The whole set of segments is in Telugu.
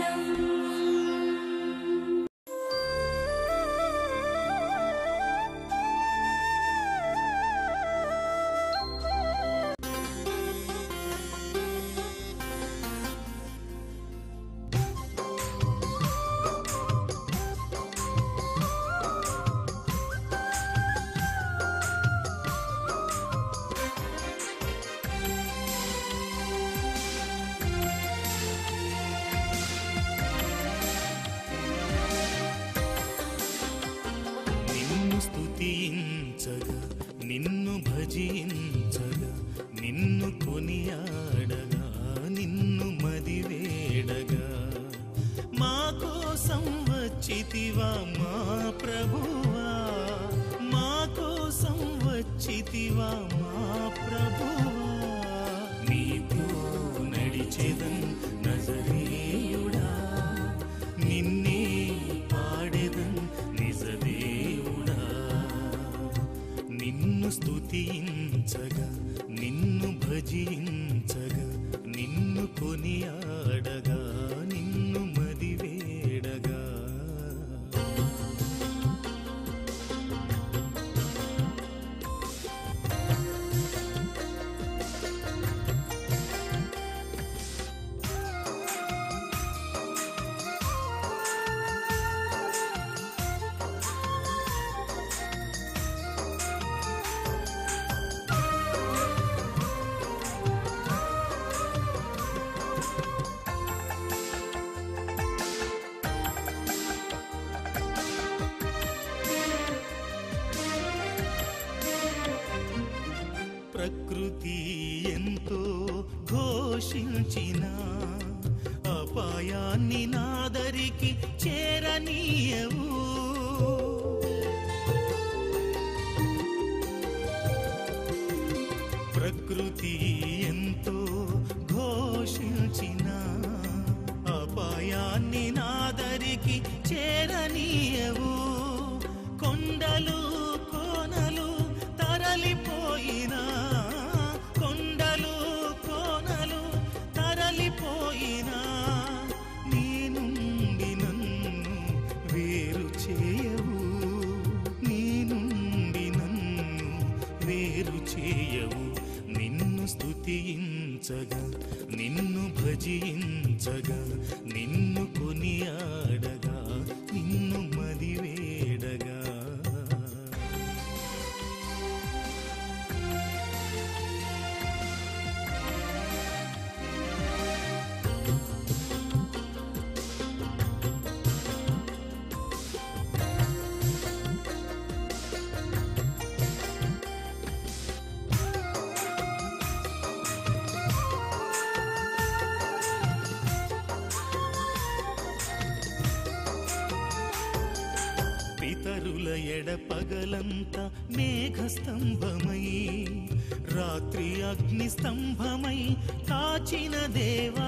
నిన్ను స్తుతించగా నిన్ను భజించగా నిన్ను కొనియాడగా నిన్ను మదివేడగా మా కోసం వచ్చితివా మా ప్రభువా మా కోసం వచ్చితివా మా ప్రభువా నీతో నడిచెదన్ నజరేయుడా నిన్నే పాడెదన్ నిజదేవుడా నిన్ను స్తుతించగా నిన్ను భజించగా నిన్ను కొనియాడగా నిన్ను మదివేడగా ప్రకృతి ఎంతో ఘోషించిన అపాయాన్ని నాదరికి చేరనీయవు ప్రకృతి ఎంతో ఘోషించిన అపాయాన్ని నాదరికి చేరనీయవు కొండలు కోనలు తరలిపోయినా కొండలు కోనలు తరలిపోయినా నీ నుండి నన్ను వేరు చేయవు నీ నుండి నన్ను వేరు చేయవు నిన్ను స్తుతించగా నిన్ను భజించగా నిన్ను కొనియాడగా నిన్ను మదివేడగా పితరుల ఎడ పగలంత మేఘస్తంభమై రాత్రి అగ్ని స్తంభమై కాచిన దేవా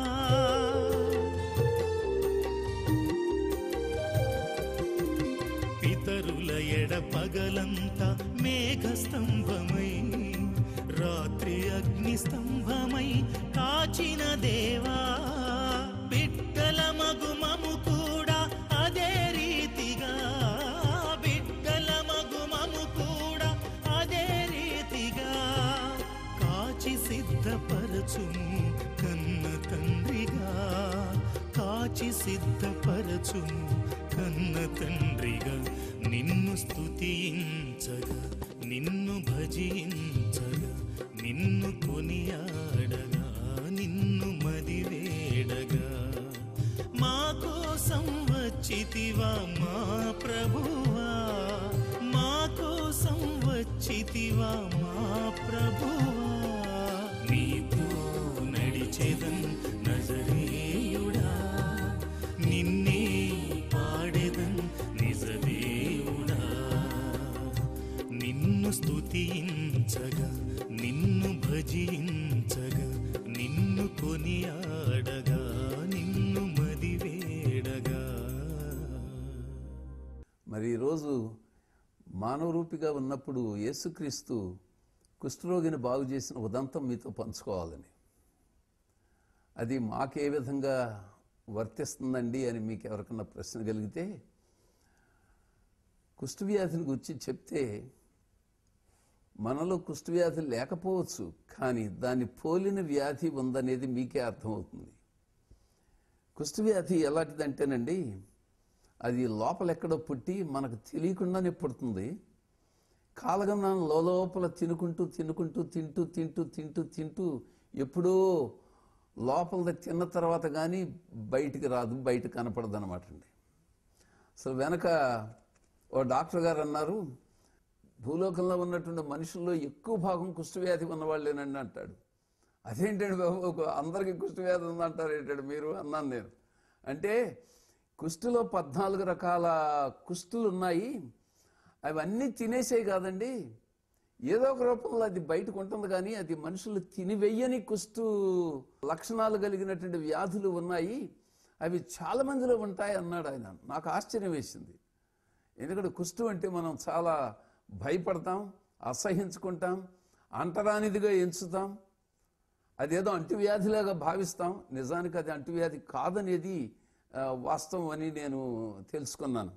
పితరుల ఎడ పగలంత మేఘస్తంభమై రాత్రి అగ్ని స్తంభమై కాచిన దేవా బిడ్డల మగుమము కూడా అదే రీతిగా బిడ్డల మగుమము కూడా అదే రీతిగా కాచి సిద్ధపరచుము కన్న తండ్రిగా కాచి సిద్ధపరచుము కన్న తండ్రిగా నిన్ను స్తుతించగా నిన్ను భజించగా నిన్ను కొనియాడగా నిన్ను మదివేడగా మా కోసం వచ్చితివా మా ప్రభువా మా కోసం వచ్చితివా మా ప్రభువా నీతో నడిచెదన్ నజరేయుడా నిన్నే పాడెదన్ నిజదేవుడా నిన్ను స్తుతించగా నిన్ను భజించగా నిన్ను కొనియాడగా నిన్ను మదివేడగా మరి ఈరోజు మానవ రూపిగా ఉన్నప్పుడు యేసుక్రీస్తు కుష్ఠరోగిని బాగు చేసిన ఉదంతం మీతో పంచుకోవాలని అది మాకే విధంగా వర్తిస్తుందండి అని మీకు ఎవరికన్నా ప్రశ్న కలిగితే కుష్ఠవ్యాధిని గురించి చెప్తే మనలో కుష్ఠవ్యాధి లేకపోవచ్చు కానీ దాన్ని పోలిన వ్యాధి ఉందనేది మీకే అర్థమవుతుంది కుష్ఠవ్యాధి ఎలాంటిదంటేనండి అది లోపలెక్కడో పుట్టి మనకు తెలియకుండానే పుడుతుంది కాలగమనం లోపల తినుకుంటూ తినుకుంటూ తింటూ తింటూ తింటూ తింటూ ఎప్పుడో లోపల తిన్న తర్వాత కానీ బయటికి రాదు బయట కనపడదు అనమాట అండి అసలు వెనక ఓ డాక్టర్ గారు అన్నారు భూలోకంలో ఉన్నటువంటి మనుషుల్లో ఎక్కువ భాగం కుష్ఠవ్యాధి ఉన్నవాళ్ళేనండి అంటాడు అదేంటండి బాబు ఒక- అందరికీ కుష్ఠవ్యాధి ఉందంటారు ఏంటండి మీరు అన్నాను నేను అంటే కుష్ఠులో పద్నాలుగు రకాల కుష్ఠులు ఉన్నాయి అవన్నీ తినేసే కాదండి ఏదో ఒక రూపంలో అది బయటకు ఉంటుంది కానీ అది మనుషులు తినివెయ్యని కుష్టు లక్షణాలు కలిగినటువంటి వ్యాధులు ఉన్నాయి అవి చాలా మందిలో ఉంటాయి అన్నాడు ఆయన నాకు ఆశ్చర్యం వేసింది ఎందుకంటే కుష్టు అంటే మనం చాలా భయపడతాం అసహించుకుంటాం అంటరానిదిగా ఎంచుతాం అదేదో అంటువ్యాధిలాగా భావిస్తాం నిజానికి అది అంటువ్యాధి కాదనేది ఆ, వాస్తవం అని నేను తెలుసుకున్నాను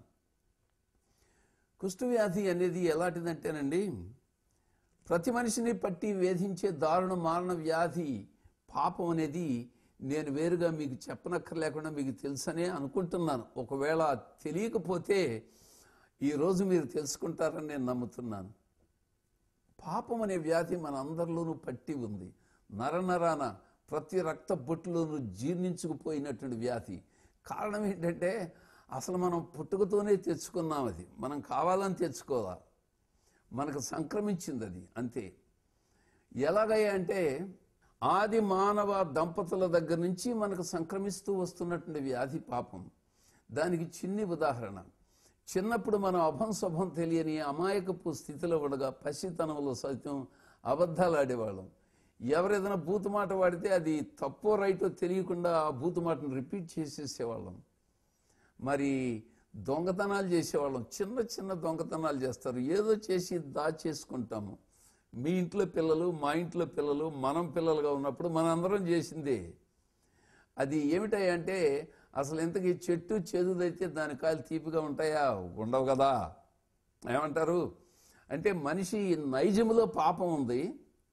కుష్ఠవ్యాధి అనేది ఎలాంటిదంటేనండి ప్రతి మనిషిని పట్టి వేధించే దారుణ మారణ వ్యాధి పాపం అనేది నేను వేరుగా మీకు చెప్పనక్కర్లేకుండా మీకు తెలుసనే అనుకుంటున్నాను ఒకవేళ తెలియకపోతే ఈరోజు మీరు తెలుసుకుంటారని నేను నమ్ముతున్నాను పాపం అనే వ్యాధి మన అందరిలోనూ పట్టి ఉంది నరనరాన ప్రతి రక్త బొట్టులోనూ జీర్ణించుకుపోయినటువంటి వ్యాధి కారణం ఏంటంటే అసలు మనం పుట్టుకతోనే తెచ్చుకున్నాం అది మనం కావాలని తెచ్చుకోవాలా మనకు సంక్రమించింది అది అంతే ఎలాగయ్యా అంటే ఆది మానవ దంపతుల దగ్గర నుంచి మనకు సంక్రమిస్తూ వస్తున్నటువంటి వ్యాధి పాపం దానికి చిన్ని ఉదాహరణ చిన్నప్పుడు మనం అభంశుభం తెలియని అమాయకపు స్థితిలో ఉండగా పసితనంలో సైతం అబద్ధాలు ఆడేవాళ్ళం ఎవరేదైనా బూతు మాట వాడితే అది తప్పో రైటో తెలియకుండా ఆ బూతు మాటను రిపీట్ చేసేసేవాళ్ళం మరి దొంగతనాలు చేసేవాళ్ళం చిన్న చిన్న దొంగతనాలు చేస్తారు ఏదో చేసి దాచేసుకుంటాము మీ ఇంట్లో పిల్లలు మా ఇంట్లో పిల్లలు మనం పిల్లలుగా ఉన్నప్పుడు మనందరం చేసిందే అది ఏమిటాయంటే అసలు ఇంతకీ చెట్టు చేదుదైతే దాని కాయలు తీపిగా ఉంటాయా ఉండవు కదా ఏమంటారు అంటే మనిషి నైజములో పాపం ఉంది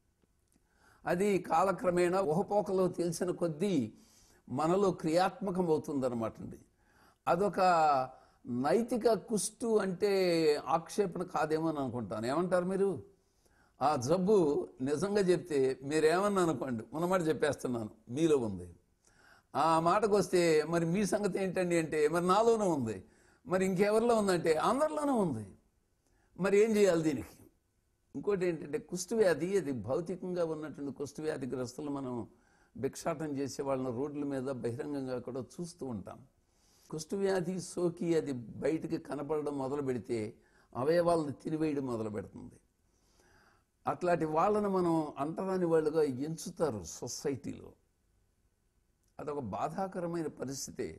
అది కాలక్రమేణా ఊహపోకలో తెలిసిన కొద్దీ మనలో క్రియాత్మకం అవుతుందన్నమాట అండి అదొక నైతిక కుష్టు అంటే ఆక్షేపణ కాదేమో అని అనుకుంటాను ఏమంటారు మీరు ఆ జబ్బు నిజంగా చెప్తే మీరేమన్నా అనుకోండి ఉన్నమాట చెప్పేస్తున్నాను మీలో ఉంది ఆ మాటకు వస్తే మరి మీ సంగతి ఏంటండి అంటే మరి నాలోనే ఉంది మరి ఇంకెవరిలో ఉందంటే అందరిలోనూ ఉంది మరి ఏం చేయాలి దీనికి ఇంకోటి ఏంటంటే కుష్ఠవ్యాధి అది భౌతికంగా ఉన్నటువంటి కుష్ఠవ్యాధి గ్రస్తులు మనం భిక్షాటం చేసే వాళ్ళని రోడ్ల మీద బహిరంగంగా కూడా చూస్తూ ఉంటాం కుష్ఠవ్యాధి సోకి అది బయటికి కనపడడం మొదలు పెడితే అవయవాలను తినివేయడం మొదలు పెడుతుంది అట్లాంటి వాళ్ళని మనం అంటరాని వాళ్ళుగా ఎంచుతారు సొసైటీలో అదొక బాధాకరమైన పరిస్థితి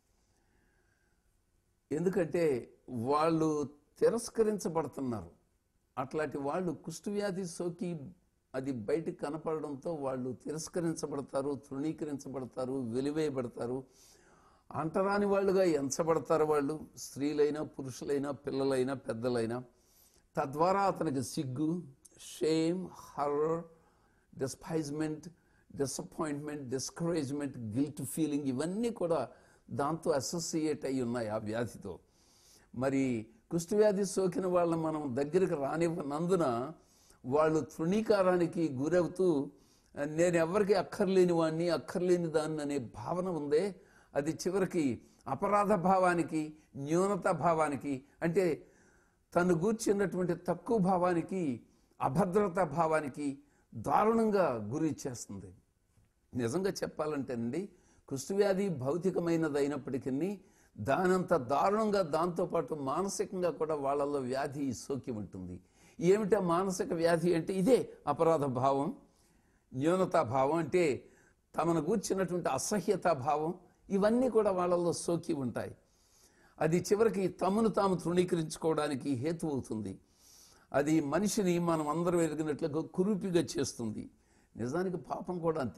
ఎందుకంటే వాళ్ళు తిరస్కరించబడుతున్నారు అట్లాంటి వాళ్ళు కుష్ఠవ్యాధి సోకి అది బయటికి కనపడడంతో వాళ్ళు తిరస్కరించబడతారు తృణీకరించబడతారు వెలివేయబడతారు అంటరాని వాళ్ళుగా ఎంచబడతారు వాళ్ళు స్త్రీలైనా పురుషులైనా పిల్లలైనా పెద్దలైనా తద్వారా అతనికి సిగ్గు shame horror despisement disappointment discouragement guilt feeling ఇవన్నీ కూడా దాంతో అసోసియేట్ అయి ఉన్నాయి ఆ వ్యాధితో మరి కుష్ఠవ్యాధి సోకిన వాళ్ళని మనం దగ్గరికి రానివ్వనందున వాళ్ళు తృణీకారానికి గురవుతూ నేను ఎవరికి అక్కర్లేని వాడిని అక్కర్లేని దాన్ని అనే భావన ఉందే అది చివరికి అపరాధ భావానికి న్యూనత భావానికి అంటే తను గూర్చినటువంటి తక్కువ భావానికి అభద్రత భావానికి దారుణంగా గురి చేస్తుంది నిజంగా చెప్పాలంటేనండి కుష్ఠవ్యాధి భౌతికమైనది అయినప్పటికీ దానంత దారుణంగా దాంతోపాటు మానసికంగా కూడా వాళ్ళలో వ్యాధి సోకి ఉంటుంది ఏమిటా మానసిక వ్యాధి అంటే ఇదే అపరాధ భావం న్యూనతా భావం అంటే తమను గూర్చినటువంటి అసహ్యతా భావం ఇవన్నీ కూడా వాళ్ళలో సోకి ఉంటాయి అది చివరికి తమను తాము తృణీకరించుకోవడానికి హేతు అవుతుంది అది మనిషిని మనం అందరం ఎరిగినట్లుగా కురూపిగా చేస్తుంది నిజానికి పాపం కూడా అంతే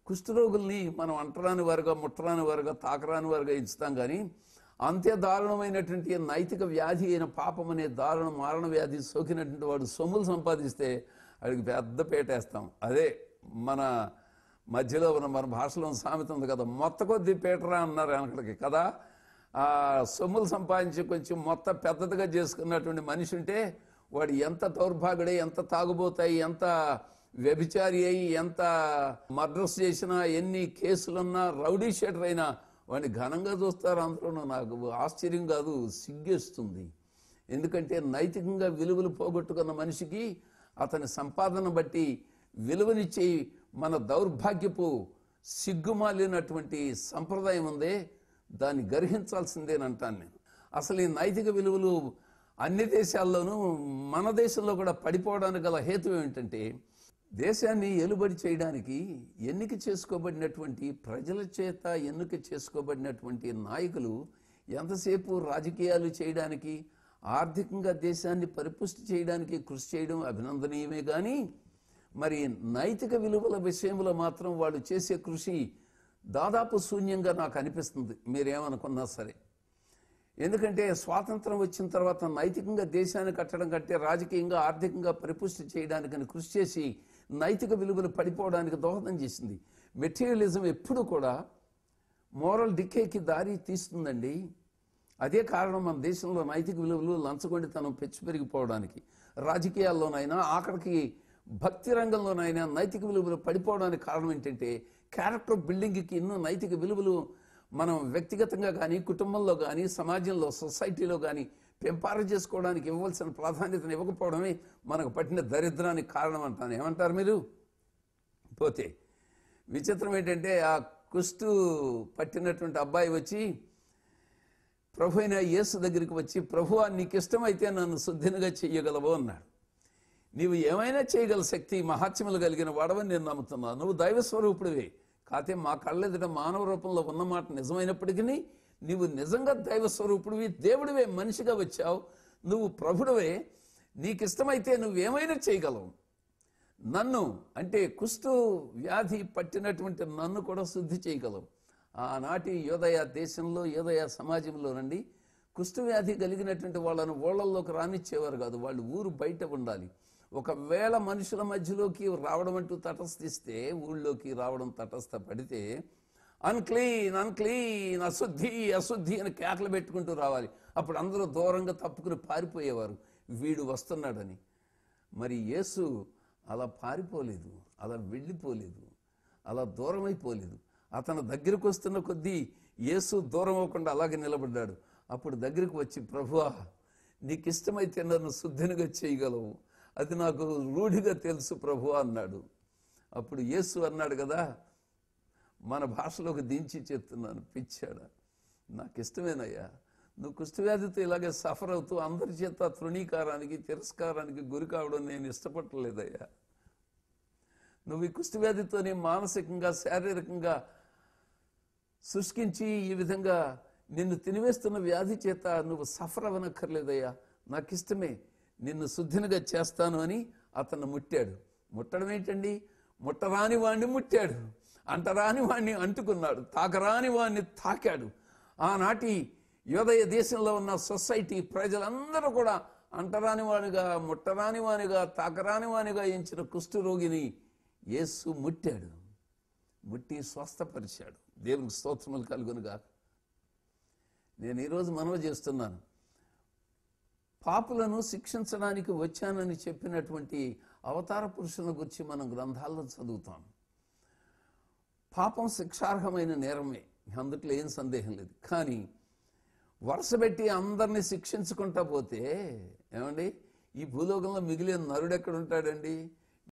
కుష్ఠరోగుల్ని మనం అంటరాని వారుగా ముట్టరాని వారుగా తాకరాని వారుగా ఎంచుతాం కానీ అంతే దారుణమైనటువంటి నైతిక వ్యాధి అయిన పాపం అనే దారుణ మారణ వ్యాధి సోకినటువంటి వాడు సొమ్ములు సంపాదిస్తే వాడికి పెద్ద పేటేస్తాం అదే మన మధ్యలో ఉన్న మన భాషలో ఉన్న సామెత ఉంది కదా మొత్త కొద్ది పేటరా అన్నారు వెనకడికి కదా ఆ సొమ్ములు సంపాదించి కొంచెం మొత్తం పెద్దదిగా చేసుకున్నటువంటి మనిషి ఉంటే వాడు ఎంత దౌర్భాగ్యుడై ఎంత తాగుబోతాయి ఎంత వ్యభిచారి అయి ఎంత మర్డర్స్ చేసినా ఎన్ని కేసులున్నా రౌడీ షీటర్ అయినా వాడిని ఘనంగా చూస్తారు అందరూ నాకు ఆశ్చర్యం కాదు సిగ్గేస్తుంది ఎందుకంటే నైతికంగా విలువలు పోగొట్టుకున్న మనిషికి అతని సంపాదన బట్టి విలువనిచ్చే మన దౌర్భాగ్యపు సిగ్గుమాలినటువంటి సంప్రదాయం ఉందే దాన్ని గర్హించాల్సిందేనంటాను నేను అసలు ఈ నైతిక విలువలు అన్ని దేశాల్లోనూ మన దేశంలో కూడా పడిపోవడానికి గల హేతు ఏమిటంటే దేశాన్ని ఎలుబడి చేయడానికి ఎన్నిక చేసుకోబడినటువంటి ప్రజల చేత ఎన్నిక చేసుకోబడినటువంటి నాయకులు ఎంతసేపు రాజకీయాలు చేయడానికి ఆర్థికంగా దేశాన్ని పరిపుష్టి చేయడానికి కృషి చేయడం అభినందనీయమే కానీ మరి నైతిక విలువల విషయంలో మాత్రం వాళ్ళు చేసే కృషి దాదాపు శూన్యంగా నాకు అనిపిస్తుంది మీరేమనుకున్నా సరే ఎందుకంటే స్వాతంత్రం వచ్చిన తర్వాత నైతికంగా దేశాన్ని కట్టడం కంటే రాజకీయంగా ఆర్థికంగా పరిపుష్టి చేయడానికని కృషి చేసి నైతిక విలువలు పడిపోవడానికి దోహదం చేసింది మెటీరియలిజం ఎప్పుడు కూడా మోరల్ డికేకి దారి తీస్తుందండి అదే కారణం మన దేశంలో నైతిక విలువలు లంచగొండితనం పెంచి పెరిగిపోవడానికి రాజకీయాల్లోనైనా ఆఖరికి భక్తి రంగంలోనైనా నైతిక విలువలు పడిపోవడానికి కారణం ఏంటంటే క్యారెక్టర్ బిల్డింగ్కి ఎన్నో నైతిక విలువలు మనం వ్యక్తిగతంగా కానీ కుటుంబంలో కానీ సమాజంలో సొసైటీలో కానీ పెంపార చేసుకోవడానికి ఇవ్వవలసిన ప్రాధాన్యతను ఇవ్వకపోవడమే మనకు పట్టిన దరిద్రానికి కారణం అంటాను ఏమంటారు మీరు పోతే విచిత్రం ఏంటంటే ఆ కుష్టు పట్టినటువంటి అబ్బాయి వచ్చి ప్రభు అయిన యేసు దగ్గరికి వచ్చి ప్రభువా నీకు ఇష్టమైతే నన్ను శుద్ధినిగా చెయ్యగలవు అన్నాడు నీవు ఏమైనా చేయగల శక్తి మహాత్మ్యములు కలిగిన వాడవని నేను నమ్ముతున్నాను నువ్వు దైవ స్వరూపుడివే కాతే మా కళ్ళెదుట మానవ రూపంలో ఉన్నమాట నిజమైనప్పటికీ నీవు నిజంగా దైవ స్వరూపుడివి దేవుడివే మనిషిగా వచ్చావు నువ్వు ప్రభుడివే నీకు ఇష్టమైతే నువ్వేమైనా చేయగలవు నన్ను అంటే కుష్టు వ్యాధి పట్టినటువంటి నన్ను కూడా శుద్ధి చేయగలవు ఆనాటి యోదయ దేశంలో యోదయ సమాజంలోనండి కుష్టు వ్యాధి కలిగినటువంటి వాళ్ళను ఓళ్ళల్లోకి రానిచ్చేవారు కాదు వాళ్ళు ఊరు బయట ఉండాలి ఒకవేళ మనుషుల మధ్యలోకి రావడం అంటూ తటస్థిస్తే ఊళ్ళోకి రావడం తటస్థ పడితే అన్క్లీన్ అన్క్లీన్ అశుద్ధి అశుద్ధి అని కేకలు పెట్టుకుంటూ రావాలి అప్పుడు అందరూ దూరంగా తప్పుకుని పారిపోయేవారు వీడు వస్తున్నాడని మరి యేసు అలా పారిపోలేదు అలా వెళ్ళిపోలేదు అలా దూరం అయిపోలేదు అతను దగ్గరకు వస్తున్న కొద్దీ యేసు దూరం అవ్వకుండా అలాగే నిలబడ్డాడు అప్పుడు దగ్గరికి వచ్చి ప్రభువా నీకు ఇష్టమైతే నన్ను శుద్ధినిగా చేయగలవు అది నాకు రూఢిగా తెలుసు ప్రభు అన్నాడు అప్పుడు యేసు అన్నాడు కదా మన భాషలోకి దించి చెప్తున్నాను పిచ్చాడా నాకు ఇష్టమేనయ్యా నువ్వు కుష్ఠవ్యాధితో ఇలాగే సఫర్ అవుతూ అందరి చేత తృణీకారానికి తిరస్కారానికి గురి కావడం నేను ఇష్టపడలేదయ్యా నువ్వు ఈ కుష్ఠవ్యాధితోనే మానసికంగా శారీరకంగా శుష్కించి ఈ విధంగా నిన్ను తినివేస్తున్న వ్యాధి చేత నువ్వు సఫర్ అవ్వనక్కర్లేదయ్యా నాకు ఇష్టమే నిన్ను శుద్ధినిగా చేస్తాను అని అతను ముట్టాడు ముట్టడం ఏంటండి ముట్టరాని వాణ్ణి ముట్టాడు అంటరాని వాణ్ణి అంటుకున్నాడు తాకరాని వాణ్ణి తాకాడు ఆనాటి యోదయ దేశంలో ఉన్న సొసైటీ ప్రజలందరూ కూడా అంటరాని వానిగా ముట్టరాని వానిగా తాకరాని వానిగా ఎంచిన కుష్ఠరోగిని యేసు ముట్టాడు ముట్టి స్వస్థపరిచాడు దేవునికి స్తోత్రములు కలుగునుగా నేను ఈరోజు మనవి చేస్తున్నాను పాపులను శిక్షించడానికి వచ్చానని చెప్పినటువంటి అవతార పురుషుల గురించి మనం గ్రంథాల్లో చదువుతాం పాపం శిక్షార్హమైన నేరమే అందుట్లో ఏం సందేహం లేదు కానీ వరుసపెట్టి అందరినీ శిక్షించుకుంటా పోతే ఏమండి ఈ భూలోకంలో మిగిలిన నరుడు ఎక్కడ ఉంటాడండి